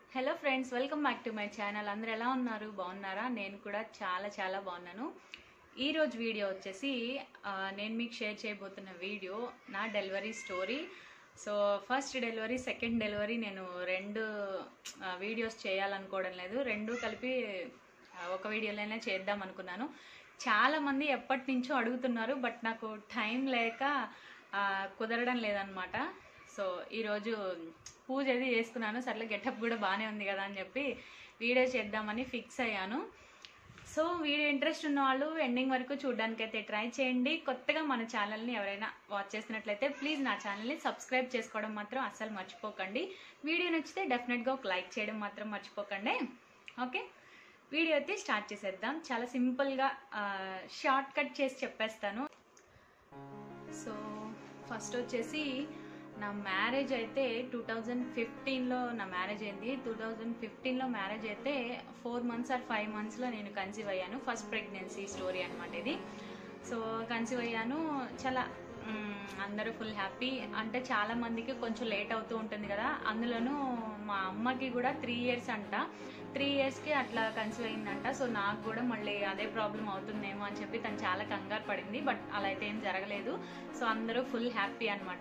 Hello friends welcome back to my channel అందరు ఎలా ఉన్నారు బాగున్నారా నేను కూడా చాలా చాలా బాగున్నాను ఈ రోజు వీడియో వచ్చేసి ఆ, నేను మీకు షేర్ చేయబోతున్న వీడియో నా delivery story so first delivery second delivery నేను రెండు ఆ, వీడియోస్ చేయాలనుకోవడం లేదు రెండు కలిపి ఆ, ఒక వీడియోలోనే చేద్దాం అనుకున్నాను చాలా మంది ఎప్పటి నుంచో అడుగుతున్నారు బట్ నాకు టైం లేక ఆ, కుదరడం లేదనమాట సో ఈరోజు పూజ అది చేసుకున్నాను సర్లే గెటప్ కూడా బాగానే ఉంది కదా అని చెప్పి వీడియో చేద్దామని ఫిక్స్ అయ్యాను సో వీడియో ఇంట్రెస్ట్ ఉన్న వాళ్ళు ఎండింగ్ వరకు చూడడానికి అయితే ట్రై చేయండి కొత్తగా మన ఛానల్ని ఎవరైనా వాచ్ చేసినట్లయితే ప్లీజ్ నా ఛానల్ని సబ్స్క్రైబ్ చేసుకోవడం మాత్రం అస్సలు మర్చిపోకండి వీడియో నచ్చితే డెఫినెట్గా ఒక లైక్ చేయడం మాత్రం మర్చిపోకండి ఓకే వీడియో అయితే స్టార్ట్ చేసేద్దాం చాలా సింపుల్గా షార్ట్ కట్ చేసి చెప్పేస్తాను సో ఫస్ట్ వచ్చేసి నా మ్యారేజ్ అయితే టూ థౌజండ్ ఫిఫ్టీన్లో నా మ్యారేజ్ అయింది టూ థౌజండ్ ఫిఫ్టీన్లో మ్యారేజ్ అయితే ఫోర్ మంత్స్ ఆర్ ఫైవ్ మంత్స్లో నేను కన్సీవ్ అయ్యాను ఫస్ట్ ప్రెగ్నెన్సీ స్టోరీ అనమాట ఇది సో కన్సీవ్ అయ్యాను చాలా మ్, అందరూ ఫుల్ హ్యాపీ అంటే చాలా మందికి కొంచెం లేట్ అవుతూ ఉంటుంది కదా అందులోనూ మా అమ్మకి కూడా త్రీ ఇయర్స్ అంట త్రీ ఇయర్స్కి అట్లా కన్సీవ్ అయిందంట సో నాకు కూడా మళ్ళీ అదే ప్రాబ్లం అవుతుందేమో అని చెప్పి తను చాలా కంగారు పడింది బట్ అలా అయితే ఏం జరగలేదు సో అందరూ ఫుల్ హ్యాపీ అనమాట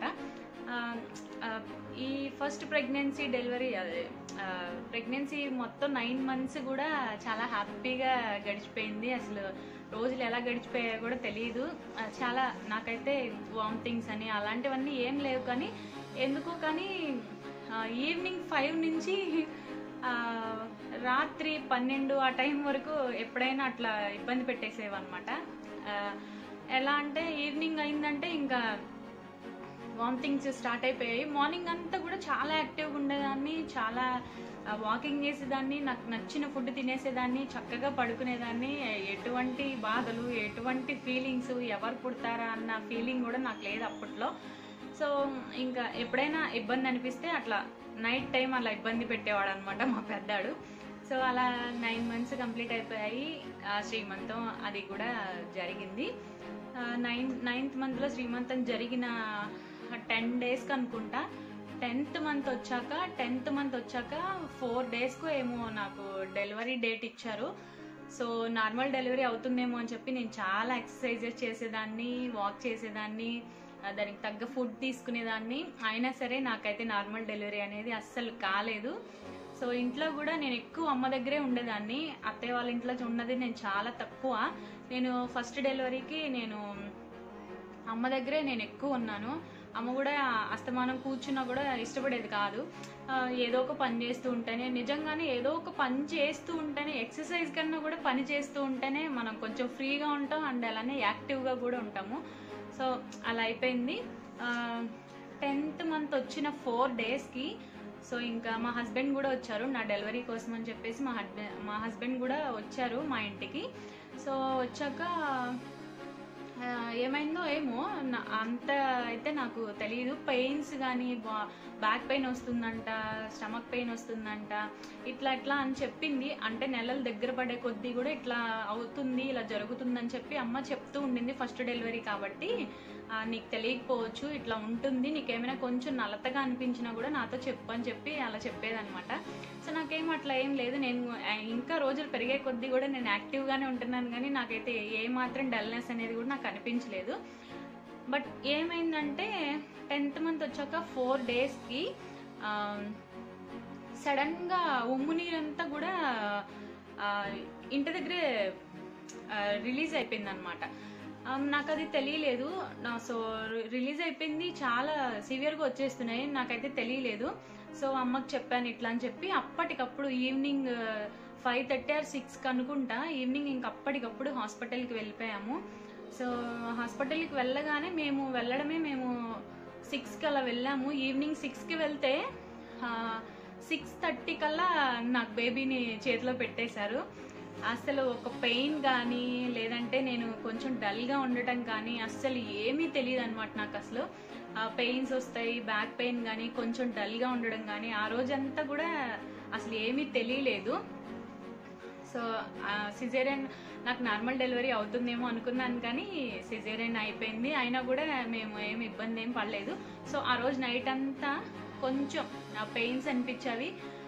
ఈ ఫస్ట్ ప్రెగ్నెన్సీ డెలివరీ అదే ప్రెగ్నెన్సీ మొత్తం నైన్ మంత్స్ కూడా చాలా హ్యాపీగా గడిచిపోయింది అసలు రోజులు ఎలా గడిచిపోయాయో కూడా తెలియదు ఆ, చాలా నాకైతే వామిటింగ్స్ అని అలాంటివన్నీ ఏం లేవు కానీ ఎందుకో కానీ ఈవినింగ్ ఫైవ్ నుంచి ఆ, రాత్రి పన్నెండు ఆ టైం వరకు ఎప్పుడైనా అట్లా ఇబ్బంది పెట్టేసేవన్నమాట ఆ, ఎలా అంటే ఈవినింగ్ అయిందంటే ఇంకా వామిటింగ్స్ స్టార్ట్ అయిపోయాయి మార్నింగ్ అంతా కూడా చాలా యాక్టివ్గా ఉండేదాన్ని చాలా వాకింగ్ చేసేదాన్ని నాకు నచ్చిన ఫుడ్ తినేసేదాన్ని చక్కగా పడుకునేదాన్ని ఎటువంటి బాధలు ఎటువంటి ఫీలింగ్స్ ఎవరు పుడతారా అన్న ఫీలింగ్ కూడా నాకు లేదు అప్పట్లో సో ఇంకా ఎప్పుడైనా ఇబ్బంది అనిపిస్తే అట్లా నైట్ టైం అలా ఇబ్బంది పెట్టేవాడు అనమాట మా పెద్దాడు సో అలా నైన్ మంత్స్ కంప్లీట్ అయిపోయాయి ఆ, శ్రీమంతం అది కూడా జరిగింది నైన్ నైన్త్ మంత్లో శ్రీమంతం జరిగిన టెన్ డేస్కి అనుకుంటా టెన్త్ మంత్ వచ్చాక టెన్త్ మంత్ వచ్చాక ఫోర్ డేస్కు ఏమో నాకు డెలివరీ డేట్ ఇచ్చారు సో నార్మల్ డెలివరీ అవుతుందేమో అని చెప్పి నేను చాలా ఎక్సర్సైజెస్ చేసేదాన్ని వాక్ చేసేదాన్ని ఆ, దానికి తగ్గ ఫుడ్ తీసుకునేదాన్ని అయినా సరే నాకైతే నార్మల్ డెలివరీ అనేది అస్సలు కాలేదు సో ఇంట్లో కూడా నేను ఎక్కువ అమ్మ దగ్గరే ఉండేదాన్ని అత్తయ్య వాళ్ళ ఇంట్లో ఉన్నది నేను చాలా తక్కువ నేను ఫస్ట్ డెలివరీకి నేను అమ్మ దగ్గరే నేను ఎక్కువ ఉన్నాను అమ్మ కూడా అస్తమానం కూర్చున్నా కూడా ఇష్టపడేది కాదు ఆ, ఏదో ఒక పని చేస్తూ ఉంటేనే నిజంగానే ఏదో ఒక పని చేస్తూ ఉంటేనే ఎక్సర్సైజ్ కన్నా కూడా పని చేస్తూ ఉంటేనే మనం కొంచెం ఫ్రీగా ఉంటాం అండ్ అలానే యాక్టివ్గా కూడా ఉంటాము సో అలా అయిపోయింది టెన్త్ మంత్ వచ్చిన ఫోర్ డేస్కి సో ఇంకా మా హస్బెండ్ కూడా వచ్చారు నా డెలివరీ కోసం అని చెప్పేసి మా హస్బెండ్ మా హస్బెండ్ కూడా వచ్చారు మా ఇంటికి సో వచ్చాక ఆ, ఏమైందో ఏమో నా- అంత అయితే నాకు తెలియదు పెయిన్స్ కానీ బ్యాక్ పెయిన్ వస్తుందంట స్టమక్ పెయిన్ వస్తుందంట ఇట్లా ఇట్లా అని చెప్పింది అంటే నెలలు దగ్గర పడే కొద్దీ కూడా ఇట్లా అవుతుంది ఇలా జరుగుతుందని చెప్పి అమ్మ చెప్తూ ఉండింది ఫస్ట్ డెలివరీ కాబట్టి ఆ, నీకు తెలియకపోవచ్చు ఇట్లా ఉంటుంది నీకేమైనా కొంచెం నలతగా అనిపించినా కూడా నాతో చెప్పు అని చెప్పి అలా చెప్పేదనమాట సో నాకేం అట్లా ఏం లేదు నేను ఆ, ఇంకా రోజులు పెరిగే కొద్దీ కూడా నేను యాక్టివ్గానే ఉంటున్నాను కానీ నాకైతే ఏ మాత్రం డల్నెస్ అనేది కూడా నాకు అనిపించలేదు బట్ ఏమైందంటే టెన్త్ మంత్ వచ్చాక ఫోర్ డేస్కి సడన్గా ఉమ్ము నీరంతా కూడా ఆ, ఇంటి దగ్గరే రిలీజ్ అయిపోయింది అనమాట నాకు అది తెలియలేదు నా సో రిలీజ్ అయిపోయింది చాలా సివియర్గా వచ్చేస్తున్నాయి నాకైతే తెలియలేదు సో అమ్మకి చెప్పాను ఇట్లా అని చెప్పి అప్పటికప్పుడు ఈవినింగ్ ఫైవ్ థర్టీ ఆర్ సిక్స్కి అనుకుంటా ఈవినింగ్ ఇంక అప్పటికప్పుడు హాస్పిటల్కి వెళ్ళిపోయాము సో హాస్పిటల్కి వెళ్ళగానే మేము వెళ్ళడమే మేము సిక్స్కి అలా వెళ్ళాము ఈవినింగ్ సిక్స్కి వెళ్తే సిక్స్ థర్టీ కల్లా నాకు బేబీని చేతిలో పెట్టేశారు అసలు ఒక పెయిన్ కానీ లేదంటే నేను కొంచెం డల్గా ఉండటం కానీ అస్సలు ఏమీ తెలియదు అనమాట నాకు అసలు పెయిన్స్ వస్తాయి బ్యాక్ పెయిన్ కానీ కొంచెం డల్గా ఉండడం కానీ ఆ రోజంతా కూడా అసలు ఏమీ తెలియలేదు సో సిజేరియన్ నాకు నార్మల్ డెలివరీ అవుతుందేమో అనుకున్నాను కానీ సిజేరియన్ అయిపోయింది అయినా కూడా మేము ఏమి ఇబ్బంది ఏం పడలేదు సో ఆ రోజు నైట్ అంతా కొంచెం పెయిన్స్ అనిపించేవి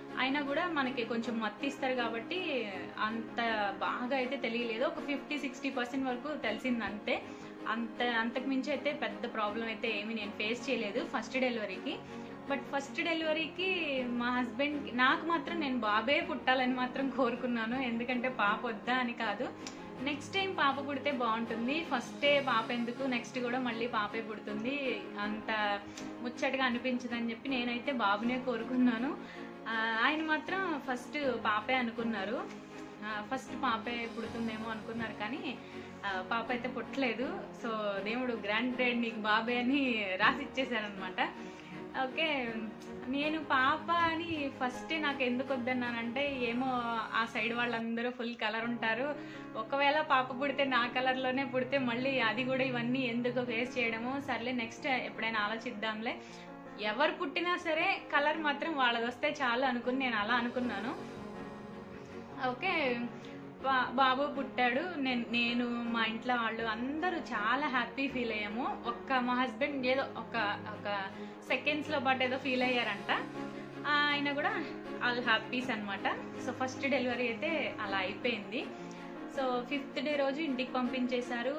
అయినా కూడా మనకి కొంచెం మత్తి ఇస్తారు కాబట్టి అంత బాగా అయితే తెలియలేదు ఒక ఫిఫ్టీ సిక్స్టీ పర్సెంట్ వరకు తెలిసింది అంతే అంత అంతకు మించి అయితే పెద్ద ప్రాబ్లం అయితే ఏమీ నేను ఫేస్ చేయలేదు ఫస్ట్ డెలివరీకి బట్ ఫస్ట్ డెలివరీకి మా హస్బెండ్ నాకు మాత్రం నేను బాబే పుట్టాలని మాత్రం కోరుకున్నాను ఎందుకంటే పాప వద్దా అని కాదు నెక్స్ట్ టైం పాప పుడితే బాగుంటుంది ఫస్టే పాప ఎందుకు నెక్స్ట్ కూడా మళ్ళీ పాపే పుడుతుంది అంత ముచ్చటగా అనిపించదని చెప్పి నేనైతే బాబునే కోరుకున్నాను ఆ, ఆయన మాత్రం ఫస్ట్ పాపే అనుకున్నారు ఫస్ట్ పాపే పుడుతుందేమో అనుకున్నారు కానీ ఆ, పాప అయితే పుట్టలేదు సో దేవుడు గ్రాండ్ గ్రేడ్ నీకు బాబే అని రాసి ఇచ్చేసారనమాట ఓకే నేను పాప అని ఫస్ట్ నాకు ఎందుకు వద్దన్నానంటే ఏమో ఆ సైడ్ వాళ్ళందరూ ఫుల్ కలర్ ఉంటారు ఒకవేళ పాప పుడితే నా కలర్లోనే పుడితే మళ్ళీ అది కూడా ఇవన్నీ ఎందుకు ఫేస్ చేయడము సర్లే నెక్స్ట్ ఎప్పుడైనా ఆలోచిద్దాంలే ఎవరు పుట్టినా సరే కలర్ మాత్రం వాళ్ళది వస్తే చాలు అనుకుని నేను అలా అనుకున్నాను ఓకే బా- బాబు పుట్టాడు నేను నేను మా ఇంట్లో వాళ్ళు అందరూ చాలా హ్యాపీ ఫీల్ అయ్యాము ఒక్క మా హస్బెండ్ ఏదో ఒక ఒక సెకండ్స్లో పాటు ఏదో ఫీల్ అయ్యారంట ఆ, ఆయన కూడా ఆల్ హ్యాపీస్ అనమాట సో ఫస్ట్ డెలివరీ అయితే అలా అయిపోయింది సో ఫిఫ్త్ డే రోజు ఇంటికి పంపించేశారు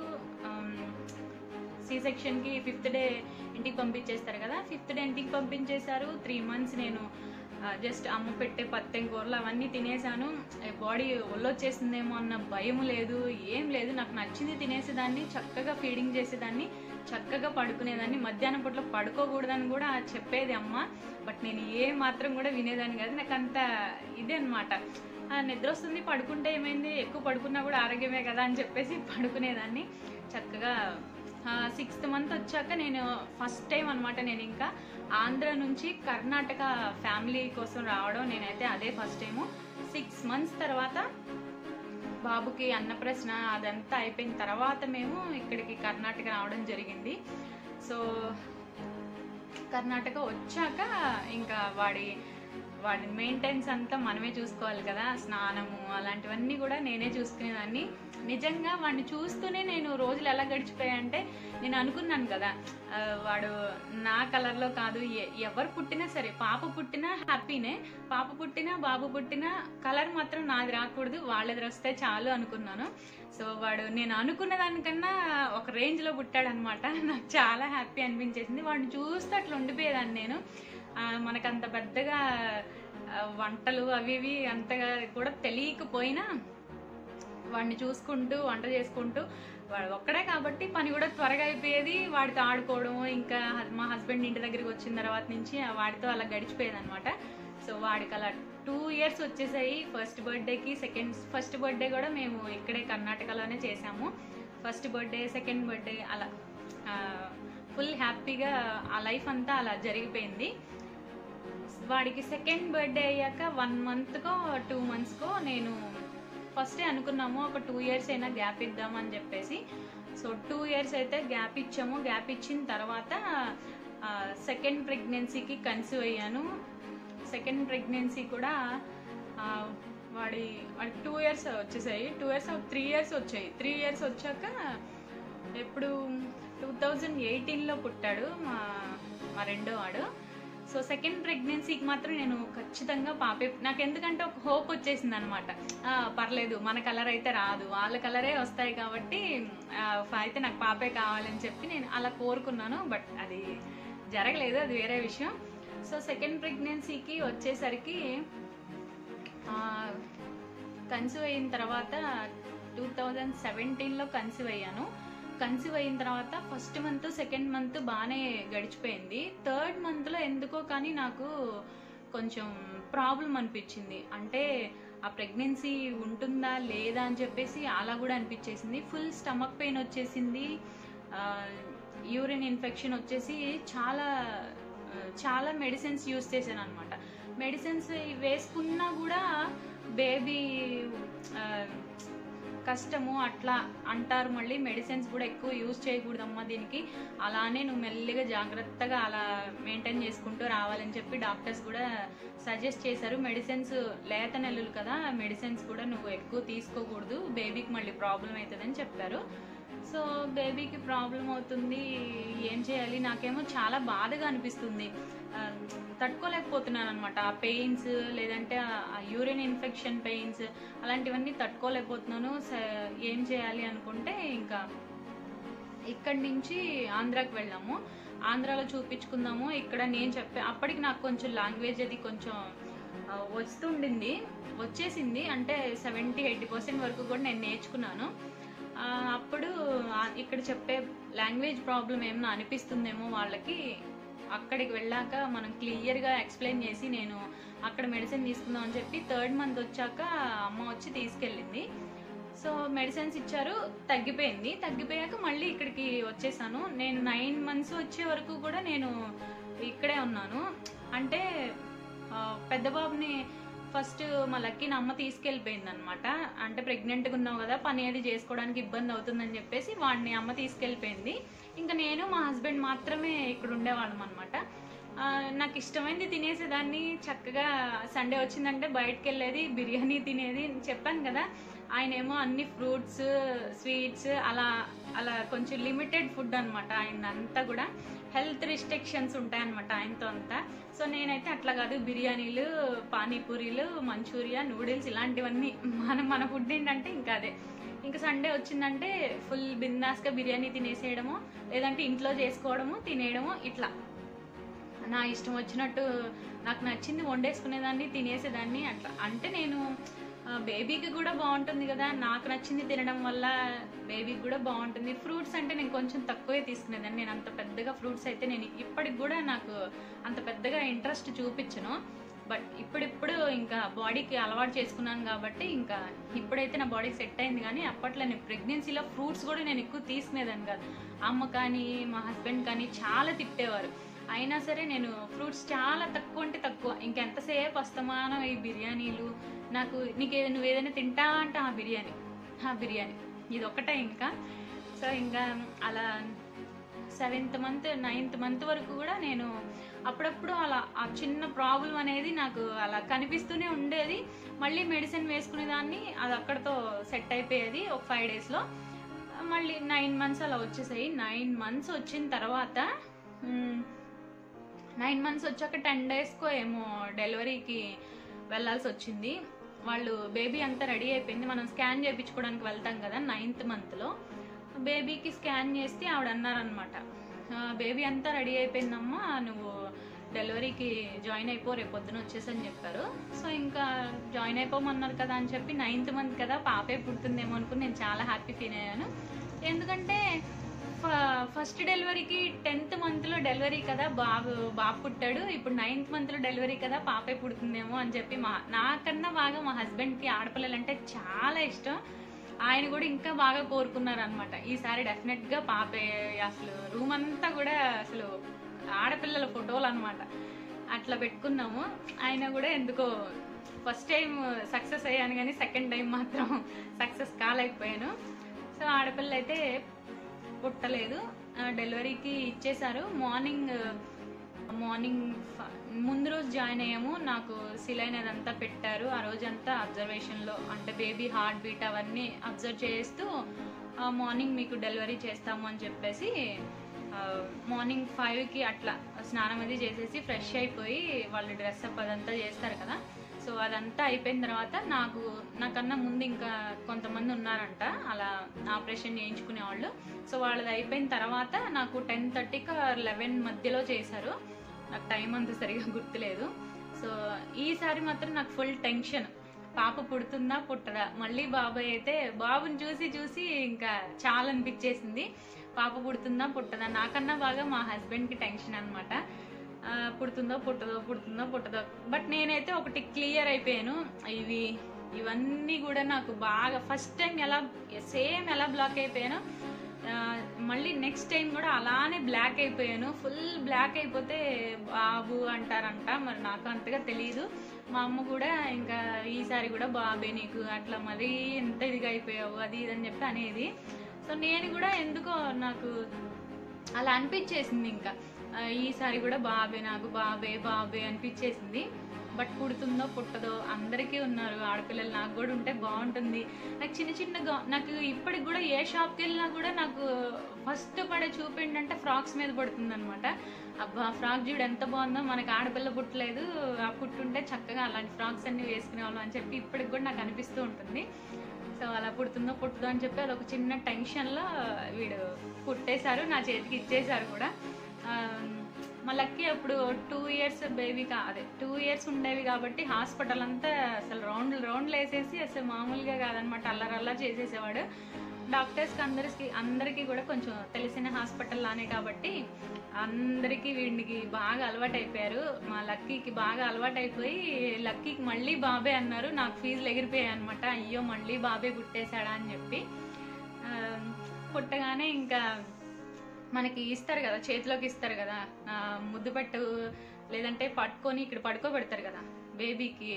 సి సెక్షన్కి ఫిఫ్త్ డే ఇంటికి పంపించేస్తారు కదా ఫిఫ్త్ డే ఇంటికి పంపించేశారు త్రీ మంత్స్ నేను జస్ట్ అమ్మ పెట్టే పత్తెం కూరలు అవన్నీ తినేసాను బాడీ ఒళ్ళొచ్చేసిందేమో అన్న భయం లేదు ఏం లేదు నాకు నచ్చింది తినేసేదాన్ని చక్కగా ఫీడింగ్ చేసేదాన్ని చక్కగా పడుకునేదాన్ని మధ్యాహ్నం పూట్ల పడుకోకూడదని కూడా చెప్పేది అమ్మ బట్ నేను ఏ మాత్రం కూడా వినేదాన్ని కాదు నాకు అంత ఇదే అనమాట నిద్ర వస్తుంది పడుకుంటే ఏమైంది ఎక్కువ పడుకున్నా కూడా ఆరోగ్యమే కదా అని చెప్పేసి పడుకునేదాన్ని చక్కగా సిక్స్త్ మంత్ వచ్చాక నేను ఫస్ట్ టైం అనమాట నేను ఇంకా ఆంధ్ర నుంచి కర్ణాటక ఫ్యామిలీ కోసం రావడం నేనైతే అదే ఫస్ట్ టైము సిక్స్ మంత్స్ తర్వాత బాబుకి అన్నప్రశ్న అదంతా అయిపోయిన తర్వాత మేము ఇక్కడికి కర్ణాటక రావడం జరిగింది సో కర్ణాటక వచ్చాక ఇంకా వాడి వాడి మెయింటెనెన్స్ అంతా మనమే చూసుకోవాలి కదా స్నానము అలాంటివన్నీ కూడా నేనే చూసుకునేదాన్ని నిజంగా వాడిని చూస్తూనే నేను రోజులు ఎలా గడిచిపోయాయంటే నేను అనుకున్నాను కదా ఆ, వాడు నా కలర్లో కాదు ఎ- ఎవరు పుట్టినా సరే పాప పుట్టినా హ్యాపీనే పాప పుట్టినా బాబు పుట్టినా కలర్ మాత్రం నాది రాకూడదు వాళ్ళది వస్తే చాలు అనుకున్నాను సో వాడు నేను అనుకున్న దానికన్నా ఒక రేంజ్లో పుట్టాడనమాట నాకు చాలా హ్యాపీ అనిపించేసింది వాడిని చూస్తే అట్లా ఉండిపోయేదాన్ని నేను ఆ, మనకంత పెద్దగా ఆ, వంటలు అవి ఇవి అంతగా కూడా తెలియకపోయినా వాడిని చూసుకుంటూ వంట చేసుకుంటూ వాడు ఒక్కడే కాబట్టి పని కూడా త్వరగా అయిపోయేది వాడితో ఆడుకోవడం ఇంకా హస్- మా హస్బెండ్ ఇంటి దగ్గరికి వచ్చిన తర్వాత నుంచి ఆ వాడితో అలా గడిచిపోయేది అనమాట సో వాడికి అలా టూ ఇయర్స్ వచ్చేసాయి ఫస్ట్ బర్త్డేకి సెకండ్ ఫస్ట్ బర్త్డే కూడా మేము ఇక్కడే కర్ణాటకలోనే చేసాము ఫస్ట్ బర్త్డే సెకండ్ బర్త్డే అలా ఫుల్ హ్యాపీగా ఆ లైఫ్ అంతా అలా జరిగిపోయింది వాడికి సెకండ్ బర్త్డే అయ్యాక వన్ మంత్కో టూ మంత్స్కో నేను ఫస్టే అనుకున్నాము ఒక టూ ఇయర్స్ అయినా గ్యాప్ ఇద్దామని చెప్పేసి సో టూ ఇయర్స్ అయితే గ్యాప్ ఇచ్చాము గ్యాప్ ఇచ్చిన తర్వాత సెకండ్ ప్రెగ్నెన్సీకి కన్సీవ్ అయ్యాను సెకండ్ ప్రెగ్నెన్సీ కూడా ఆ, వాడి వాడికి టూ ఇయర్స్ వచ్చేసాయి టూ ఇయర్స్ త్రీ ఇయర్స్ వచ్చాయి త్రీ ఇయర్స్ వచ్చాక ఎప్పుడు టూ థౌజండ్ ఎయిటీన్లో పుట్టాడు మా మా రెండో వాడు సో సెకండ్ ప్రెగ్నెన్సీకి మాత్రం నేను ఖచ్చితంగా పాపే నాకు ఎందుకంటే ఒక హోప్ వచ్చేసింది అనమాట పర్లేదు మన కలర్ అయితే రాదు వాళ్ళ కలరే వస్తాయి కాబట్టి ఆ, అయితే నాకు పాపే కావాలని చెప్పి నేను అలా కోరుకున్నాను బట్ అది జరగలేదు అది వేరే విషయం సో సెకండ్ ప్రెగ్నెన్సీకి వచ్చేసరికి కన్సీవ్ అయిన తర్వాత టూ థౌజండ్ సెవెంటీన్లో కన్సీవ్ అయ్యాను కన్సీవ్ అయిన తర్వాత ఫస్ట్ మంత్ సెకండ్ మంత్ బాగానే గడిచిపోయింది థర్డ్ మంత్లో ఎందుకో కానీ నాకు కొంచెం ప్రాబ్లం అనిపించింది అంటే ఆ ప్రెగ్నెన్సీ ఉంటుందా లేదా అని చెప్పేసి అలా కూడా అనిపించేసింది ఫుల్ స్టమక్ పెయిన్ వచ్చేసింది యూరిన్ ఇన్ఫెక్షన్ వచ్చేసి చాలా ఆ, చాలా మెడిసిన్స్ యూస్ చేశాను అనమాట మెడిసిన్స్ వేసుకున్నా కూడా బేబీ కష్టము అట్లా అంటారు మళ్ళీ మెడిసిన్స్ కూడా ఎక్కువ యూజ్ చేయకూడదమ్మా దీనికి అలానే నువ్వు మెల్లిగా జాగ్రత్తగా అలా మెయింటైన్ చేసుకుంటూ రావాలని చెప్పి డాక్టర్స్ కూడా సజెస్ట్ చేశారు మెడిసిన్స్ లేత నెలలు కదా మెడిసిన్స్ కూడా నువ్వు ఎక్కువ తీసుకోకూడదు బేబీకి మళ్ళీ ప్రాబ్లం అవుతుందని చెప్పారు సో బేబీకి ప్రాబ్లం అవుతుంది ఏం చేయాలి నాకేమో చాలా బాధగా అనిపిస్తుంది ఆ, తట్టుకోలేకపోతున్నాను అనమాట ఆ పెయిన్స్ లేదంటే ఆ యూరిన్ ఇన్ఫెక్షన్ పెయిన్స్ అలాంటివన్నీ తట్టుకోలేకపోతున్నాను స- ఏం చేయాలి అనుకుంటే ఇంకా ఇక్కడి నుంచి ఆంధ్రాకి వెళ్ళాము ఆంధ్రాలో చూపించుకుందాము ఇక్కడ నేను చెప్పే అప్పటికి నాకు కొంచెం లాంగ్వేజ్ అది కొంచెం ఆ, వస్తుండింది వచ్చేసింది అంటే సెవెంటీ ఎయిటీ పర్సెంట్ వరకు కూడా నేను నేర్చుకున్నాను ఆ, అప్పుడు ఆ, ఇక్కడ చెప్పే లాంగ్వేజ్ ప్రాబ్లం ఏమన్నా అనిపిస్తుందేమో వాళ్ళకి అక్కడికి వెళ్ళాక మనం క్లియర్గా ఎక్స్ప్లెయిన్ చేసి నేను అక్కడ మెడిసిన్ తీసుకుందాం అని చెప్పి థర్డ్ మంత్ వచ్చాక అమ్మ వచ్చి తీసుకెళ్ళింది సో మెడిసిన్స్ ఇచ్చారు తగ్గిపోయింది తగ్గిపోయాక మళ్ళీ ఇక్కడికి వచ్చేసాను నేను నైన్ మంత్స్ వచ్చే వరకు కూడా నేను ఇక్కడే ఉన్నాను అంటే ఆ, పెద్ద బాబుని ఫస్ట్ మా లక్కీని అమ్మ తీసుకెళ్ళిపోయింది అనమాట అంటే ప్రెగ్నెంట్గా ఉన్నావు కదా పని అది చేసుకోవడానికి ఇబ్బంది అవుతుందని చెప్పేసి వాడిని అమ్మ తీసుకెళ్ళిపోయింది ఇంకా నేను మా హస్బెండ్ మాత్రమే ఇక్కడ ఉండేవాళ్ళం అనమాట నాకు ఇష్టమైంది తినేసేదాన్ని చక్కగా సండే వచ్చిందంటే బయటకు వెళ్ళేది బిర్యానీ తినేది చెప్పాను కదా ఆయన ఏమో అన్ని ఫ్రూట్స్ స్వీట్స్ అలా అలా కొంచెం లిమిటెడ్ ఫుడ్ అనమాట ఆయన అంతా కూడా హెల్త్ రిస్ట్రిక్షన్స్ ఉంటాయన్నమాట ఆయనతో అంతా సో నేనైతే అట్లా కాదు బిర్యానీలు పానీపూరీలు మంచూరియా నూడిల్స్ ఇలాంటివన్నీ మన మన ఫుడ్ ఏంటంటే ఇంకా అదే ఇంకా సండే వచ్చిందంటే ఫుల్ బిందాస్గా బిర్యానీ తినేసేయడము లేదంటే ఇంట్లో చేసుకోవడము తినేయడము ఇట్లా నా ఇష్టం వచ్చినట్టు నాకు నచ్చింది వండేసుకునేదాన్ని తినేసేదాన్ని అట్లా అంటే నేను ఆ, బేబీకి కూడా బాగుంటుంది కదా నాకు నచ్చింది తినడం వల్ల బేబీకి కూడా బాగుంటుంది ఫ్రూట్స్ అంటే నేను కొంచెం తక్కువే తీసుకునేదాన్ని నేను అంత పెద్దగా ఫ్రూట్స్ అయితే నేను ఇప్పటికి కూడా నాకు అంత పెద్దగా ఇంట్రెస్ట్ చూపించను బట్ ఇప్పుడిప్పుడు ఇంకా బాడీకి అలవాటు చేసుకున్నాను కాబట్టి ఇంకా ఇప్పుడైతే నా బాడీకి సెట్ అయింది కానీ అప్పట్లో నేను ప్రెగ్నెన్సీలో ఫ్రూట్స్ కూడా నేను ఎక్కువ తీసుకునేదాన్ని కాదు అమ్మ కానీ మా హస్బెండ్ కానీ చాలా తిట్టేవారు అయినా సరే నేను ఫ్రూట్స్ చాలా తక్కువ అంటే తక్కువ ఇంకెంతసేపు వస్తమానం ఈ బిర్యానీలు నాకు నీకు ఏదైనా నువ్వు ఏదైనా తింటావా అంటే ఆ బిర్యానీ ఆ బిర్యానీ ఇది ఒకటే ఇంకా సో ఇంకా అలా సెవెంత్ మంత్ నైన్త్ మంత్ వరకు కూడా నేను అప్పుడప్పుడు అలా ఆ చిన్న ప్రాబ్లం అనేది నాకు అలా కనిపిస్తూనే ఉండేది మళ్ళీ మెడిసిన్ వేసుకునేదాన్ని అది అక్కడతో సెట్ అయిపోయేది ఒక ఫైవ్ డేస్లో మళ్ళీ నైన్ మంత్స్ అలా వచ్చేసాయి నైన్ మంత్స్ వచ్చిన తర్వాత నైన్ మంత్స్ వచ్చాక టెన్ డేస్కో ఏమో డెలివరీకి వెళ్ళాల్సి వచ్చింది వాళ్ళు బేబీ అంతా రెడీ అయిపోయింది మనం స్కాన్ చేయించుకోవడానికి వెళ్తాం కదా నైన్త్ మంత్లో బేబీకి స్కాన్ చేస్తే ఆవిడ అన్నారనమాట బేబీ అంతా రెడీ అయిపోయిందమ్మా నువ్వు డెలివరీకి జాయిన్ అయిపో రేపు పొద్దున వచ్చేసని చెప్పారు సో ఇంకా జాయిన్ అయిపోమన్నారు కదా అని చెప్పి నైన్త్ మంత్ కదా పాపే పుడుతుందేమో అనుకుని నేను చాలా హ్యాపీ ఫీల్ అయ్యాను ఎందుకంటే ఫ- ఫస్ట్ డెలివరీకి టెన్త్ మంత్లో డెలివరీ కదా బాబు బాబు పుట్టాడు ఇప్పుడు నైన్త్ మంత్లో డెలివరీ కదా పాపే పుడుతుందేమో అని చెప్పి మా నాకన్నా బాగా మా హస్బెండ్కి ఆడపిల్లలంటే చాలా ఇష్టం ఆయన కూడా ఇంకా బాగా కోరుకున్నారు అనమాట ఈసారి డెఫినెట్గా పాపే అసలు రూమ్ అంతా కూడా అసలు ఆడపిల్లల ఫోటోలు అనమాట అట్లా పెట్టుకున్నాము ఆయన కూడా ఎందుకో ఫస్ట్ టైం సక్సెస్ అయ్యాను కానీ సెకండ్ టైం మాత్రం సక్సెస్ కాలేకపోయాను సో ఆడపిల్ల అయితే పుట్టలేదు ఆ, డెలివరీకి ఇచ్చేశారు మార్నింగ్ మార్నింగ్ ఫ- ముందు రోజు జాయిన్ అయ్యాము నాకు సిలైన్ అదంతా పెట్టారు ఆ రోజంతా అబ్జర్వేషన్లో అంటే బేబీ హార్ట్ బీట్ అవన్నీ అబ్జర్వ్ చేస్తూ ఆ, మార్నింగ్ మీకు డెలివరీ చేస్తాము అని చెప్పేసి ఆ, మార్నింగ్ ఫైవ్కి అట్లా స్నానం అది చేసేసి ఫ్రెష్ అయిపోయి వాళ్ళు డ్రెస్ అప్ అదంతా చేస్తారు కదా సో అదంతా అయిపోయిన తర్వాత నాకు నాకన్నా ముందు ఇంకా కొంతమంది ఉన్నారంట అలా ఆపరేషన్ చేయించుకునే వాళ్ళు సో వాళ్ళది అయిపోయిన తర్వాత నాకు టెన్ థర్టీకి లెవెన్ మధ్యలో చేశారు నాకు టైం అంత సరిగా గుర్తులేదు సో ఈసారి మాత్రం నాకు ఫుల్ టెన్షన్ పాప పుడుతుందా పుట్టదా మళ్ళీ బాబాయ్ అయితే బాబుని చూసి చూసి ఇంకా చాలా అనిపించేసింది పాప పుడుతుందా పుట్టదా నాకన్నా బాగా మా హస్బెండ్కి టెన్షన్ అనమాట పుడుతుందో పుట్టదో పుడుతుందో పుట్టదో బట్ నేనైతే ఒకటి క్లియర్ అయిపోయాను ఇవి ఇవన్నీ కూడా నాకు బాగా ఫస్ట్ టైం ఎలా సేమ్ ఎలా బ్లాక్ అయిపోయాను ఆ, మళ్ళీ నెక్స్ట్ టైం కూడా అలానే బ్లాక్ అయిపోయాను ఫుల్ బ్లాక్ అయిపోతే బాబు అంటారంట మరి నాకు అంతగా తెలియదు మా అమ్మ కూడా ఇంకా ఈసారి కూడా బాబే నీకు అట్లా మరీ ఎంత ఇదిగా అయిపోయావు అది ఇది అని చెప్పి అనేది సో నేను కూడా ఎందుకో నాకు అలా అనిపించేసింది ఇంకా ఆ, ఈసారి కూడా బాబే నాకు బాబే బాబే అనిపించేసింది బట్ పుడుతుందో పుట్టదో అందరికీ ఉన్నారు ఆడపిల్లలు నాకు కూడా ఉంటే బాగుంటుంది నాకు చిన్న చిన్నగా నాకు ఇప్పటికి కూడా ఏ షాప్కి వెళ్ళినా కూడా నాకు ఫస్ట్ పడే చూపు ఏంటంటే ఫ్రాక్స్ మీద పడుతుంది అనమాట అబ్బా ఫ్రాక్ చూడు ఎంత బాగుందో మనకి ఆడపిల్ల పుట్టలేదు ఆ పుట్టుంటే చక్కగా అలాంటి ఫ్రాక్స్ అన్ని వేసుకునే వాళ్ళం అని చెప్పి ఇప్పటికి కూడా నాకు అనిపిస్తూ ఉంటుంది సో అలా పుడుతుందో పుట్టుదో అని చెప్పి అదొక చిన్న టెన్షన్లో వీడు పుట్టేశారు నా చేతికి ఇచ్చేశారు కూడా ఆ, మా లక్కీ అప్పుడు టూ ఇయర్స్ బేబీ కా అదే టూ ఇయర్స్ ఉండేవి కాబట్టి హాస్పిటల్ అంతా అసలు రౌండ్లు రౌండ్లు వేసేసి అసలు మామూలుగా కాదనమాట అల్లరల్లా చేసేసేవాడు డాక్టర్స్కి అందరికి అందరికీ కూడా కొంచెం తెలిసిన హాస్పిటల్ లానే కాబట్టి అందరికీ వీడికి బాగా అలవాటు అయిపోయారు మా లక్కీకి బాగా అలవాటు అయిపోయి లక్కీకి మళ్ళీ బాబే అన్నారు నాకు ఫీజులు ఎగిరిపోయాయి అనమాట అయ్యో మళ్ళీ బాబే పుట్టేశాడా అని చెప్పి ఆ, పుట్టగానే ఇంకా మనకి ఇస్తారు కదా చేతిలోకి ఇస్తారు కదా ఆ, ముద్దు పెట్టు లేదంటే పట్టుకొని ఇక్కడ పడుకోబెడతారు కదా బేబీకి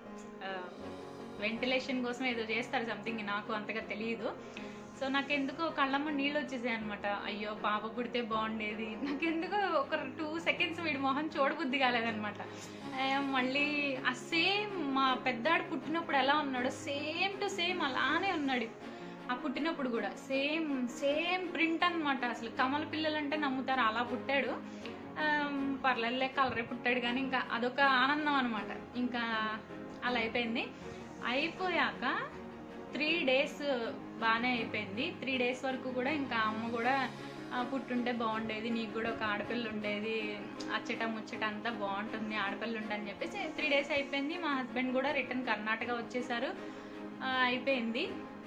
వెంటిలేషన్ కోసం ఏదో చేస్తారు సంథింగ్ నాకు అంతగా తెలియదు సో నాకెందుకో కళ్ళమ్మ నీళ్ళు వచ్చేసాయి అనమాట అయ్యో పాప పుడితే బాగుండేది నాకెందుకో ఒక టూ సెకండ్స్ వీడి మొహం చూడబుద్ధి కాలేదనమాట ఆ, మళ్ళీ ఆ సేమ్ మా పెద్దాడు పుట్టినప్పుడు ఎలా ఉన్నాడో సేమ్ టు సేమ్ అలానే ఉన్నాడు ఆ పుట్టినప్పుడు కూడా సేమ్ సేమ్ ప్రింట్ అన్నమాట అసలు కమల పిల్లలంటే నమ్ముతారు అలా పుట్టాడు ఆమ్, పర్లేదులే కలరే పుట్టాడు కానీ ఇంకా అదొక ఆనందం అనమాట ఇంకా అలా అయిపోయింది అయిపోయాక త్రీ డేస్ బాగానే అయిపోయింది త్రీ డేస్ వరకు కూడా ఇంకా అమ్మ కూడా ఆ, పుట్టుంటే బాగుండేది నీకు కూడా ఒక ఆడపిల్ల ఉండేది అచ్చట ముచ్చట అంతా బాగుంటుంది ఆడపిల్ల ఉండని చెప్పేసి త్రీ డేస్ అయిపోయింది మా హస్బెండ్ కూడా రిటర్న్ కర్ణాటక వచ్చేసారు ఆ, అయిపోయింది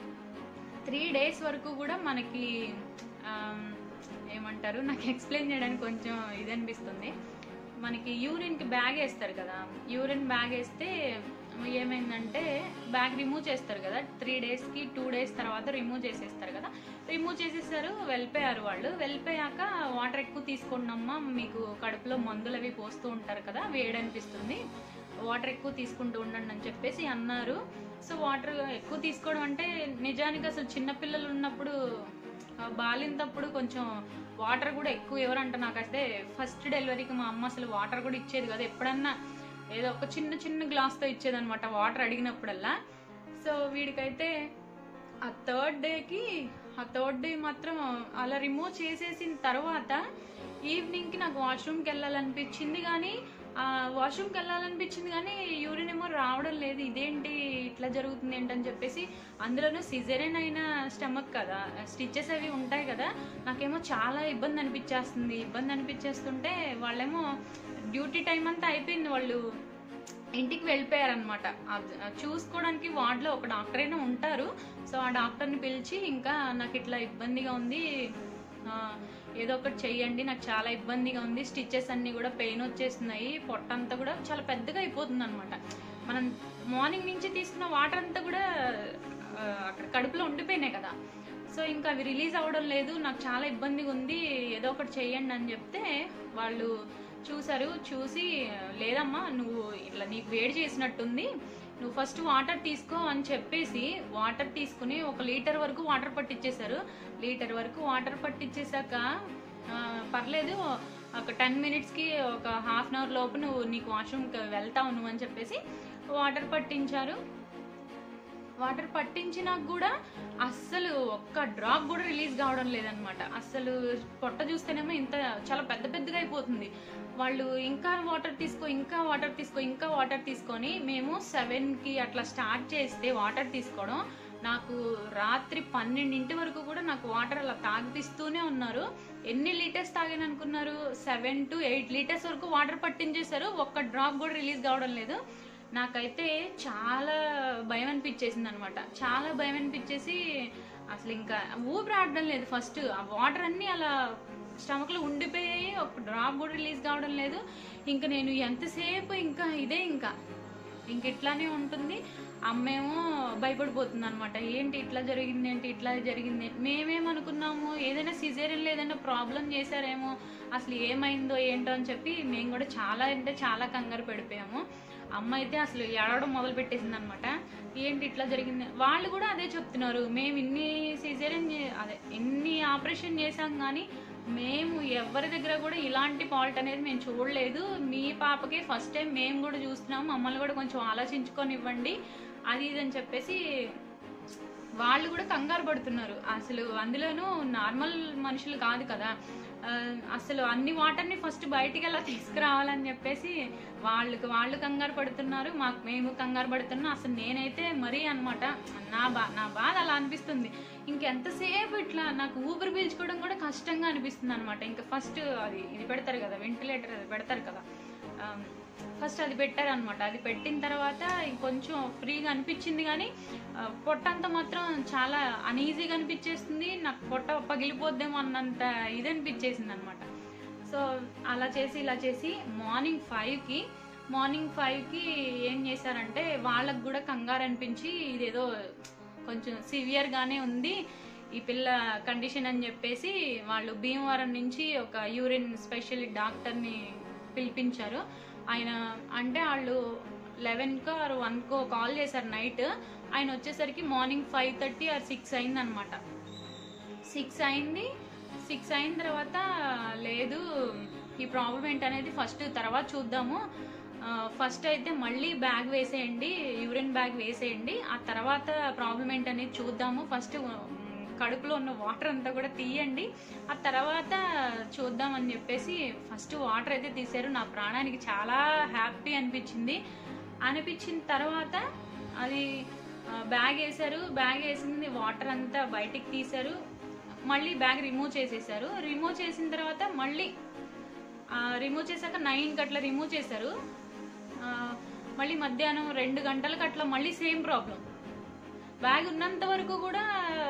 త్రీ డేస్ వరకు కూడా మనకి ఆమ్, ఏమంటారు నాకు ఎక్స్ప్లెయిన్ చేయడానికి కొంచెం ఇది అనిపిస్తుంది మనకి యూరిన్కి బ్యాగ్ వేస్తారు కదా యూరిన్ బ్యాగ్ వేస్తే ఏమైందంటే బ్యాగ్ రిమూవ్ చేస్తారు కదా త్రీ డేస్కి టూ డేస్ తర్వాత రిమూవ్ చేసేస్తారు కదా రిమూవ్ చేసేసారు వెళ్ళిపోయారు వాళ్ళు వెళ్ళిపోయాక వాటర్ ఎక్కువ తీసుకోండమ్మా మీకు కడుపులో మందులు అవి పోస్తూ ఉంటారు కదా వేడి అనిపిస్తుంది వాటర్ ఎక్కువ తీసుకుంటూ ఉండండి అని చెప్పేసి అన్నారు సో వాటర్ ఎక్కువ తీసుకోవడం అంటే నిజానికి అసలు చిన్నపిల్లలు ఉన్నప్పుడు ఆ, బాలింతప్పుడు కొంచెం వాటర్ కూడా ఎక్కువ ఎవరంట నాకైతే ఫస్ట్ డెలివరీకి మా అమ్మ అసలు వాటర్ కూడా ఇచ్చేది కదా ఎప్పుడన్నా ఏదో ఒక చిన్న చిన్న గ్లాస్తో ఇచ్చేది అనమాట వాటర్ అడిగినప్పుడల్లా సో వీడికైతే ఆ థర్డ్ డేకి ఆ థర్డ్ డే మాత్రం అలా రిమూవ్ చేసేసిన తర్వాత ఈవినింగ్కి నాకు వాష్రూమ్కి వెళ్ళాలనిపించింది కానీ ఆ వాష్రూమ్కి వెళ్ళాలనిపించింది కానీ యూరిన్ ఏమో రావడం లేదు ఇదేంటి ఇట్లా జరుగుతుంది ఏంటని చెప్పేసి అందులోనూ సిజెరియన్ అయిన స్టమక్ కదా స్టిచ్చెస్ అవి ఉంటాయి కదా నాకేమో చాలా ఇబ్బంది అనిపించేస్తుంది ఇబ్బంది అనిపించేస్తుంటే వాళ్ళేమో డ్యూటీ టైం అంతా అయిపోయింది వాళ్ళు ఇంటికి వెళ్ళిపోయారనమాట చూసుకోవడానికి వార్డులో ఒక డాక్టర్ అయినా ఉంటారు సో ఆ డాక్టర్ని పిలిచి ఇంకా నాకు ఇట్లా ఇబ్బందిగా ఉంది ఆ, ఏదో ఒకటి చెయ్యండి నాకు చాలా ఇబ్బందిగా ఉంది స్టిచ్చెస్ అన్నీ కూడా పెయిన్ వచ్చేస్తున్నాయి పొట్టంతా కూడా చాలా పెద్దగా అయిపోతుంది అనమాట మనం మార్నింగ్ నుంచి తీసుకున్న వాటర్ అంతా కూడా ఆ, అక్కడ కడుపులో ఉండిపోయినాయి కదా సో ఇంకా అవి రిలీజ్ అవ్వడం లేదు నాకు చాలా ఇబ్బందిగా ఉంది ఏదో ఒకటి చెయ్యండి అని చెప్తే వాళ్ళు చూసారు చూసి లేదమ్మా నువ్వు ఇట్లా నీకు వేడి చేసినట్టుంది నువ్వు ఫస్ట్ వాటర్ తీసుకో అని చెప్పేసి వాటర్ తీసుకుని ఒక లీటర్ వరకు వాటర్ పట్టించేశారు లీటర్ వరకు వాటర్ పట్టించేశాక ఆ, పర్లేదు ఒక టెన్ మినిట్స్కి ఒక హాఫ్ అన్ అవర్ లోపు నువ్వు నీకు వాష్రూమ్కి వెళ్తావు నువ్వు అని చెప్పేసి వాటర్ పట్టించారు వాటర్ పట్టించినా కూడా అస్సలు ఒక్క డ్రాప్ కూడా రిలీజ్ కావడం లేదనమాట అస్సలు పొట్ట చూస్తేనేమో ఇంత చాలా పెద్ద పెద్దగా అయిపోతుంది వాళ్ళు ఇంకా వాటర్ తీసుకో ఇంకా వాటర్ తీసుకో ఇంకా వాటర్ తీసుకొని మేము సెవెన్కి అట్లా స్టార్ట్ చేస్తే వాటర్ తీసుకోవడం నాకు రాత్రి పన్నెండింటి వరకు కూడా నాకు వాటర్ అలా తాగిపిస్తూనే ఉన్నారు ఎన్ని లీటర్స్ తాగాను అనుకున్నారు సెవెన్ టు ఎయిట్ లీటర్స్ వరకు వాటర్ పట్టించేశారు ఒక్క డ్రాప్ కూడా రిలీజ్ కావడం లేదు నాకైతే చాలా భయం అనిపించేసింది అనమాట చాలా భయం అనిపించేసి అసలు ఇంకా ఊపిరి ఆడడం లేదు ఫస్ట్ ఆ వాటర్ అన్నీ అలా స్టమక్లో ఉండిపోయాయి ఒక డ్రాప్ కూడా రిలీజ్ కావడం లేదు ఇంకా నేను ఎంతసేపు ఇంకా ఇదే ఇంకా ఇంక ఇట్లానే ఉంటుంది అమ్మేమో భయపడిపోతుంది అనమాట ఏంటి ఇట్లా జరిగింది ఏంటి ఇట్లా జరిగింది ఏంటి? మేమేమనుకున్నాము ఏదైనా సిజేరియన్ ఏదైనా ప్రాబ్లం చేశారేమో అసలు ఏమైందో ఏంటో అని చెప్పి మేము కూడా చాలా అంటే చాలా కంగారు పడిపోయాము అమ్మ అయితే అసలు ఏడవడం మొదలు పెట్టేసింది అనమాట ఏంటి ఇట్లా జరిగింది వాళ్ళు కూడా అదే చెప్తున్నారు మేము ఇన్ని సిజేరియన్ అదే ఇన్ని ఆపరేషన్ చేసాం కానీ మేము ఎవరి దగ్గర కూడా ఇలాంటి ఫాల్ట్ అనేది మేము చూడలేదు మీ పాపకి ఫస్ట్ టైం మేము కూడా చూస్తున్నాం మమ్మల్ని కూడా కొంచెం ఆలోచించుకొని ఇవ్వండి అది ఇది అని చెప్పేసి వాళ్ళు కూడా కంగారు పడుతున్నారు అసలు అందులోనూ నార్మల్ మనుషులు కాదు కదా ఆ, అసలు అన్ని వాటర్ని ఫస్ట్ బయటికి ఎలా తీసుకురావాలని చెప్పేసి వాళ్ళకి వాళ్ళు కంగారు పడుతున్నారు మాకు మేము కంగారు పడుతున్నాం అసలు నేనైతే మరీ అనమాట నా బా నా బాధ అలా అనిపిస్తుంది ఇంకెంతసేపు ఇట్లా నాకు ఊపిరి పీల్చుకోవడం కూడా కష్టంగా అనిపిస్తుంది అనమాట ఇంకా ఫస్ట్ అది ఇది పెడతారు కదా వెంటిలేటర్ అది పెడతారు కదా ఫస్ట్ అది పెట్టారనమాట అది పెట్టిన తర్వాత ఇంకొంచెం ఫ్రీగా అనిపించింది కానీ ఆ, పొట్ట అంతా మాత్రం చాలా అనీజీగా అనిపించేస్తుంది నాకు పొట్ట పగిలిపోద్దేమో అన్నంత ఇది అనిపించేసింది అనమాట సో అలా చేసి ఇలా చేసి మార్నింగ్ ఫైవ్కి మార్నింగ్ ఫైవ్కి ఏం చేశారంటే వాళ్ళకు కూడా కంగారు అనిపించి ఇదేదో కొంచెం సివియర్గానే ఉంది ఈ పిల్ల కండిషన్ అని చెప్పేసి వాళ్ళు భీమవరం నుంచి ఒక యూరిన్ స్పెషల్ డాక్టర్ని పిలిపించారు ఆయన అంటే వాళ్ళు లెవెన్కో ఆర్ వన్కో కాల్ చేశారు నైట్ ఆయన వచ్చేసరికి morning five thirty or six అయిందనమాట సిక్స్ అయింది సిక్స్ అయిన తర్వాత లేదు ఈ ప్రాబ్లం ఏంటనేది ఫస్ట్ తర్వాత చూద్దాము ఫస్ట్ అయితే మళ్ళీ బ్యాగ్ వేసేయండి యూరిన్ బ్యాగ్ వేసేయండి ఆ తర్వాత ప్రాబ్లం ఏంటనేది చూద్దాము ఫస్ట్ కడుపులో ఉన్న వాటర్ అంతా కూడా తీయండి ఆ తర్వాత చూద్దాం అని చెప్పేసి ఫస్ట్ వాటర్ అయితే తీశారు నా ప్రాణానికి చాలా హ్యాపీ అనిపించింది అనిపించిన తర్వాత అది ఆ, బ్యాగ్ వేశారు బ్యాగ్ వేసింది వాటర్ అంతా బయటికి తీశారు మళ్ళీ బ్యాగ్ రిమూవ్ చేసేసారు రిమూవ్ చేసిన తర్వాత మళ్ళీ రిమూవ్ చేశాక నైన్ అట్లా రిమూవ్ చేశారు ఆ, మళ్ళీ మధ్యాహ్నం రెండు గంటలకు అట్లా మళ్ళీ సేమ్ ప్రాబ్లం బ్యాగ్ ఉన్నంత వరకు కూడా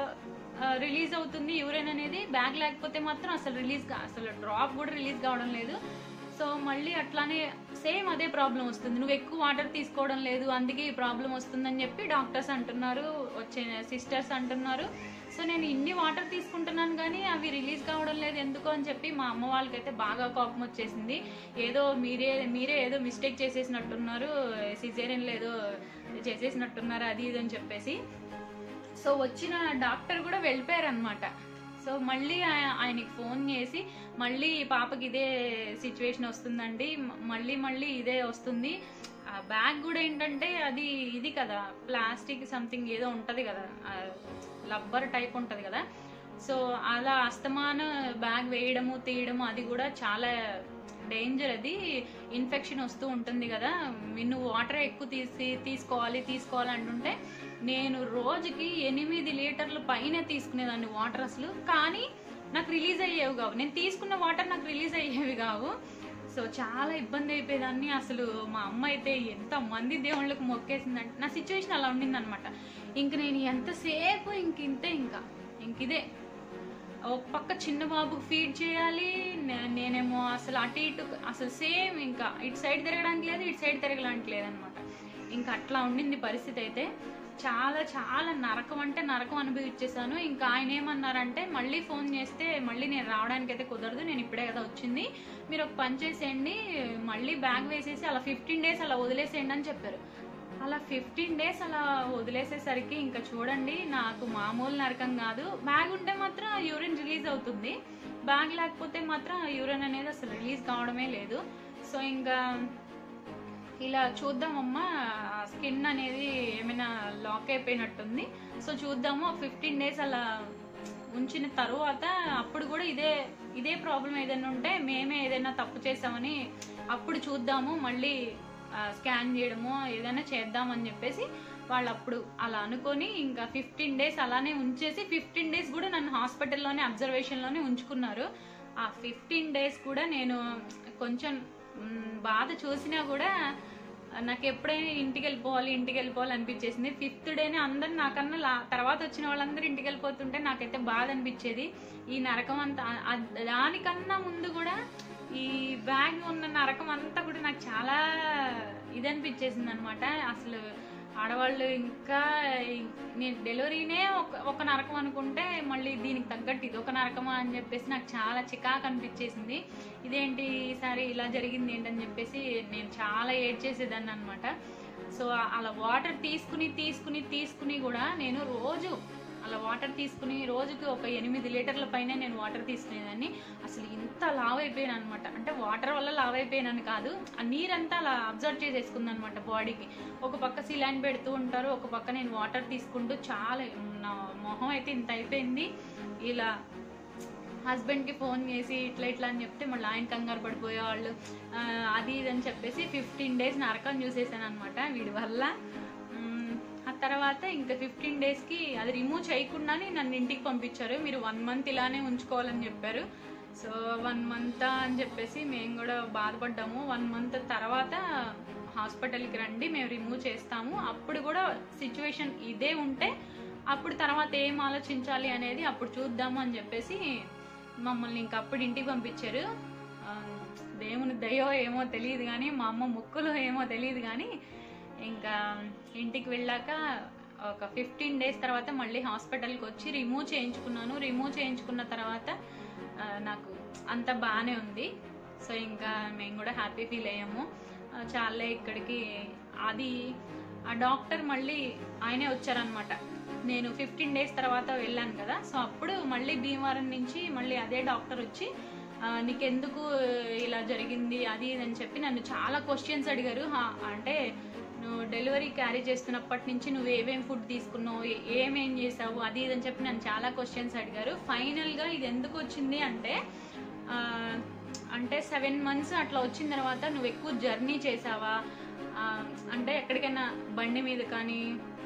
రిలీజ్ అవుతుంది యూరిన్ అనేది బ్యాగ్ లేకపోతే మాత్రం అసలు రిలీజ్ అసలు డ్రాప్ కూడా రిలీజ్ కావడం లేదు సో మళ్ళీ అట్లానే సేమ్ అదే ప్రాబ్లం వస్తుంది నువ్వు ఎక్కువ వాటర్ తీసుకోవడం లేదు అందుకే ఈ ప్రాబ్లం వస్తుందని చెప్పి డాక్టర్స్ అంటున్నారు వచ్చే సిస్టర్స్ అంటున్నారు సో నేను ఇన్ని వాటర్ తీసుకుంటున్నాను కానీ అవి రిలీజ్ కావడం లేదు ఎందుకు అని చెప్పి మా అమ్మ వాళ్ళకైతే బాగా కోపం వచ్చేసింది ఏదో మీరే మీరే ఏదో మిస్టేక్ చేసేసినట్టున్నారు సిజేరియన్లో ఏదో చేసేసినట్టున్నారు అది ఇది అని చెప్పేసి సో వచ్చిన డాక్టర్ కూడా వెళ్ళిపోయారు అనమాట సో మళ్ళీ ఆయ- ఆయనకి ఫోన్ చేసి మళ్ళీ ఈ పాపకి ఇదే సిచ్యువేషన్ వస్తుందండి మ- మళ్ళీ మళ్ళీ ఇదే వస్తుంది ఆ బ్యాగ్ కూడా ఏంటంటే అది ఇది కదా ప్లాస్టిక్ సంథింగ్ ఏదో ఉంటది కదా లబ్బర్ టైప్ ఉంటది కదా సో అలా అస్తమాన బ్యాగ్ వేయడము తీయడము అది కూడా చాలా డేంజర్ అది ఇన్ఫెక్షన్ వస్తూ ఉంటుంది కదా మీ- నువ్వు వాటర్ ఎక్కువ తీసి తీసుకోవాలి తీసుకోవాలి అంటుంటే నేను రోజుకి ఎనిమిది లీటర్ల పైన తీసుకునేదాన్ని వాటర్ అసలు కానీ నాకు రిలీజ్ అయ్యేవి కావు నేను తీసుకున్న వాటర్ నాకు రిలీజ్ అయ్యేవి కావు సో చాలా ఇబ్బంది అయిపోయేదాన్ని అసలు మా అమ్మ అయితే ఎంత మంది దేవుళ్ళకి మొక్కేసిందంటే నా సిచ్యువేషన్ అలా ఉండిందనమాట ఇంక నేను ఎంతసేపు ఇంక ఇంతే ఇంకా ఇంక ఇదే ఒక పక్క చిన్న బాబుకి ఫీడ్ చేయాలి నే- నేనేమో అసలు అటు ఇటు అసలు సేమ్ ఇంకా ఇటు సైడ్ తిరగడానికి లేదు ఇటు సైడ్ తిరగడానికి లేదనమాట ఇంకా అట్లా ఉండింది పరిస్థితి అయితే చాలా చాలా నరకం అంటే నరకం అనుభవించేసాను ఇంకా ఆయన ఏమన్నారంటే మళ్ళీ ఫోన్ చేస్తే మళ్ళీ నేను రావడానికి అయితే కుదరదు నేను ఇప్పుడే కదా వచ్చింది మీరు ఒక పని చేసేయండి మళ్ళీ బ్యాగ్ వేసేసి అలా ఫిఫ్టీన్ డేస్ అలా వదిలేసేయండి అని చెప్పారు అలా ఫిఫ్టీన్ డేస్ అలా వదిలేసేసరికి ఇంకా చూడండి నాకు మామూలు నరకం కాదు బ్యాగ్ ఉంటే మాత్రం యూరిన్ రిలీజ్ అవుతుంది బ్యాగ్ లేకపోతే మాత్రం యూరిన్ అనేది అసలు రిలీజ్ కావడమే లేదు సో ఇంకా ఇలా చూద్దామమ్మా స్కిన్ అనేది ఏమైనా లాక్ అయిపోయినట్టుంది సో చూద్దాము ఫిఫ్టీన్ డేస్ అలా ఉంచిన తరువాత అప్పుడు కూడా ఇదే ఇదే ప్రాబ్లం ఏదైనా ఉంటే మేమే ఏదైనా తప్పు చేసామని అప్పుడు చూద్దాము మళ్ళీ స్కాన్ చేయడము ఏదైనా చేద్దామని చెప్పేసి వాళ్ళు అప్పుడు అలా అనుకొని ఇంకా ఫిఫ్టీన్ డేస్ అలానే ఉంచేసి ఫిఫ్టీన్ డేస్ కూడా నన్ను హాస్పిటల్లోనే అబ్జర్వేషన్లోనే ఉంచుకున్నారు ఆ ఫిఫ్టీన్ డేస్ కూడా నేను కొంచెం మ్, బాధ చూసినా కూడా నాకు ఎప్పుడైనా ఇంటికి వెళ్ళిపోవాలి ఇంటికి వెళ్ళిపోవాలి అనిపించేసింది ఫిఫ్త్ డేనే అందరు నాకన్నా లా- తర్వాత వచ్చిన వాళ్ళందరూ ఇంటికి వెళ్ళిపోతుంటే నాకైతే బాధ అనిపించేది ఈ నరకం అంతా ఆ- దానికన్నా ముందు కూడా ఈ బ్యాగ్ ఉన్న నరకం అంతా కూడా నాకు చాలా ఇది అనిపించేసింది అనమాట అసలు ఆడవాళ్ళు ఇంకా ఈ- నేను డెలివరీనే ఒక ఒక నరకం అనుకుంటే మళ్ళీ దీనికి తగ్గట్టు ఇది ఒక నరకమా అని చెప్పేసి నాకు చాలా చికాకు అనిపించేసింది ఇదేంటి ఈసారి ఇలా జరిగింది ఏంటని చెప్పేసి నేను చాలా ఏడ్ చేసేదాన్ని అనమాట సో అలా వాటర్ తీసుకుని తీసుకుని తీసుకుని కూడా నేను రోజు అలా వాటర్ తీసుకుని రోజుకి ఒక ఎనిమిది లీటర్ల పైన నేను వాటర్ తీసుకునేదాన్ని అసలు ఇంత లావ్ అయిపోయాను అనమాట అంటే వాటర్ వల్ల లావ్ అయిపోయానని కాదు ఆ నీరంతా అలా అబ్జర్వ్ చేసేసుకుంది అనమాట బాడీకి ఒక పక్క సిలాన్ పెడుతూ ఉంటారు ఒక పక్క నేను వాటర్ తీసుకుంటూ చాలా నా మొహం అయితే ఇంత అయిపోయింది ఇలా హస్బెండ్కి ఫోన్ చేసి ఇట్లా ఇట్లా అని చెప్తే మళ్ళీ ఆయన కంగారు పడిపోయేవాళ్ళు ఆ, అది ఇది అని చెప్పేసి ఫిఫ్టీన్ డేస్ నరకం చూసేసాను అనమాట వీడి వల్ల మ్, ఆ తర్వాత ఇంకా ఫిఫ్టీన్ డేస్కి అది రిమూవ్ చేయకుండానే నన్ను ఇంటికి పంపించారు మీరు వన్ మంత్ ఇలానే ఉంచుకోవాలని చెప్పారు సో వన్ మంత్ అని చెప్పేసి మేము కూడా బాధపడ్డాము వన్ మంత్ తర్వాత హాస్పిటల్కి రండి మేము రిమూవ్ చేస్తాము అప్పుడు కూడా సిచ్యువేషన్ ఇదే ఉంటే అప్పుడు తర్వాత ఏం ఆలోచించాలి అనేది అప్పుడు చూద్దాము అని చెప్పేసి మమ్మల్ని ఇంకా అప్పుడు ఇంటికి పంపించారు ఆ, దేవుని దయో ఏమో తెలియదు కానీ మా అమ్మ ముక్కులు ఏమో తెలియదు కానీ ఇంకా ఇంటికి వెళ్ళాక ఒక ఫిఫ్టీన్ డేస్ తర్వాత మళ్ళీ హాస్పిటల్కి వచ్చి రిమూవ్ చేయించుకున్నాను రిమూవ్ చేయించుకున్న తర్వాత ఆ, నాకు అంత బాగానే ఉంది సో ఇంకా మేము కూడా హ్యాపీ ఫీల్ అయ్యాము ఆ, చాలే ఇక్కడికి అది ఆ డాక్టర్ మళ్ళీ ఆయనే వచ్చారనమాట నేను ఫిఫ్టీన్ డేస్ తర్వాత వెళ్ళాను కదా సో అప్పుడు మళ్ళీ భీమవరం నుంచి మళ్ళీ అదే డాక్టర్ వచ్చి ఆ, నీకెందుకు ఇలా జరిగింది అది ఇది అని చెప్పి నన్ను చాలా క్వశ్చన్స్ అడిగారు హా, అంటే నువ్వు డెలివరీ క్యారీ చేస్తున్నప్పటి నుంచి నువ్వు ఏమేం ఫుడ్ తీసుకున్నావు ఏ- ఏమేం చేసావు అది ఇది అని చెప్పి నన్ను చాలా క్వశ్చన్స్ అడిగారు ఫైనల్గా ఇది ఎందుకు వచ్చింది అంటే ఆ, అంటే సెవెన్ మంత్స్ అట్లా వచ్చిన తర్వాత నువ్వు ఎక్కువ జర్నీ చేసావా ఆ, అంటే ఎక్కడికైనా బండి మీద కానీ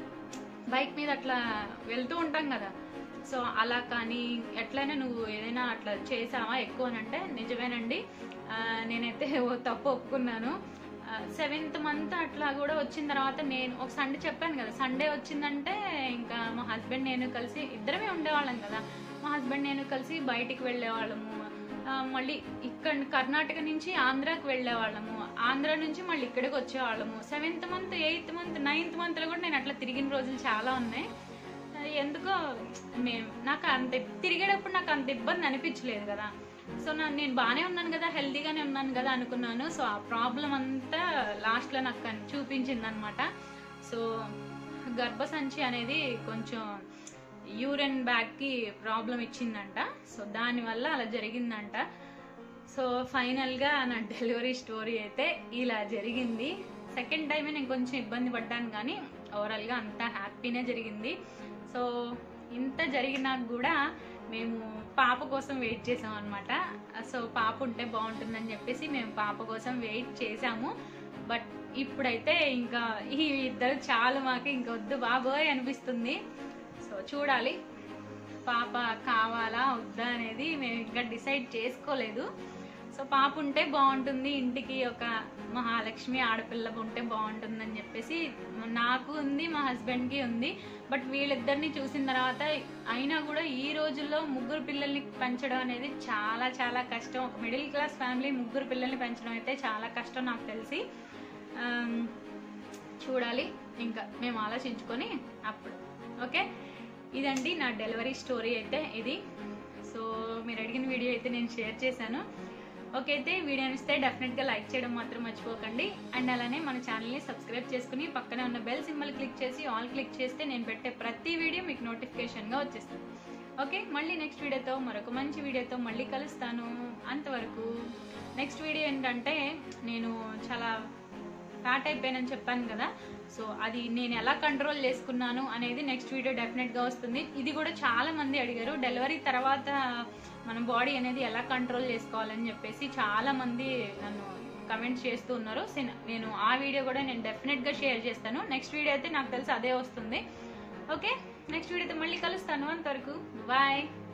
బైక్ మీద అట్లా వెళ్తూ ఉంటాం కదా సో అలా కానీ ఎట్లయినా నువ్వు ఏదైనా అట్లా చేసావా ఎక్కువ అని అంటే నిజమేనండి ఆ, నేనైతే ఓ తప్పు ఒప్పుకున్నాను సెవెంత్ మంత్ అట్లా కూడా వచ్చిన తర్వాత నేను ఒక సండే చెప్పాను కదా సండే వచ్చిందంటే ఇంకా మా హస్బెండ్ నేను కలిసి ఇద్దరమే ఉండేవాళ్ళం కదా మా హస్బెండ్ నేను కలిసి బయటికి వెళ్ళేవాళ్ళము ఆ, మళ్ళీ ఇక్కడ కర్ణాటక నుంచి ఆంధ్రాకి వెళ్ళేవాళ్ళము ఆంధ్ర నుంచి మళ్ళీ ఇక్కడికి వచ్చేవాళ్ళము seventh month eighth month ninth మంత్లో కూడా నేను అట్లా తిరిగిన రోజులు చాలా ఉన్నాయి ఆ, ఎందుకో మేము నాకు అంత తిరిగేటప్పుడు నాకు అంత ఇబ్బంది అనిపించలేదు కదా సో నా నేను బాగానే ఉన్నాను కదా హెల్తీగానే ఉన్నాను కదా అనుకున్నాను సో ఆ ప్రాబ్లం అంతా లాస్ట్లో నాకు కన్- చూపించింది అనమాట సో గర్భసంచి అనేది కొంచెం యూరిన్ బ్యాగ్కి ప్రాబ్లం ఇచ్చిందంట సో దానివల్ల అలా జరిగిందంట సో ఫైనల్గా నా డెలివరీ స్టోరీ అయితే ఇలా జరిగింది సెకండ్ టైమే నేను కొంచెం ఇబ్బంది పడ్డాను కానీ ఓవరాల్గా అంతా హ్యాపీనే జరిగింది సో ఇంత జరిగినా కూడా మేము పాప కోసం వెయిట్ చేసాం అనమాట సో పాప ఉంటే బాగుంటుందని చెప్పేసి మేము పాప కోసం వెయిట్ చేసాము బట్ ఇప్పుడైతే ఇంకా ఈ ఇద్దరు చాలు మాకు ఇంకొద్దు బాబోయ్ అనిపిస్తుంది సో చూడాలి పాప కావాలా వద్దా అనేది మేము ఇంకా డిసైడ్ చేసుకోలేదు సో పాప ఉంటే బాగుంటుంది ఇంటికి ఒక మహాలక్ష్మి ఆడపిల్ల ఉంటే బాగుంటుంది అని చెప్పేసి నాకు ఉంది మా హస్బెండ్కి ఉంది బట్ వీళ్ళిద్దరిని చూసిన తర్వాత అయినా కూడా ఈ రోజుల్లో ముగ్గురు పిల్లల్ని పెంచడం అనేది చాలా చాలా కష్టం ఒక మిడిల్ క్లాస్ ఫ్యామిలీ ముగ్గురు పిల్లల్ని పెంచడం అయితే చాలా కష్టం నాకు తెలిసి ఆమ్, చూడాలి ఇంకా మేము ఆలోచించుకొని అప్పుడు ఓకే ఇదండి నా డెలివరీ స్టోరీ అయితే ఇది సో మీరు అడిగిన వీడియో అయితే నేను షేర్ చేశాను ఓకే అయితే వీడియో ఇస్తే డెఫినెట్గా లైక్ చేయడం మాత్రం మర్చిపోకండి అండ్ అలానే మన ఛానల్ని సబ్స్క్రైబ్ చేసుకుని పక్కనే ఉన్న బెల్ సింబల్ క్లిక్ చేసి ఆల్ క్లిక్ చేస్తే నేను పెట్టే ప్రతి వీడియో మీకు నోటిఫికేషన్గా వచ్చేస్తుంది ఓకే మళ్ళీ నెక్స్ట్ వీడియోతో మరొక మంచి వీడియోతో మళ్ళీ కలుస్తాను అంతవరకు నెక్స్ట్ వీడియో ఏంటంటే నేను చాలా ఫ్యాట్ అయిపోయానని చెప్పాను కదా సో అది నేను ఎలా కంట్రోల్ చేసుకున్నాను అనేది నెక్స్ట్ వీడియో డెఫినెట్గా వస్తుంది ఇది కూడా చాలా మంది అడిగారు డెలివరీ తర్వాత మన బాడీ అనేది ఎలా కంట్రోల్ చేసుకోవాలని చెప్పేసి చాలా మంది నన్ను కమెంట్స్ చేస్తూ ఉన్నారు సిన్- నేను ఆ వీడియో కూడా నేను డెఫినెట్గా షేర్ చేస్తాను నెక్స్ట్ వీడియో అయితే నాకు తెలిసి అదే వస్తుంది ఓకే నెక్స్ట్ వీడియోతో మళ్ళీ కలుస్తాను అంతవరకు బాయ్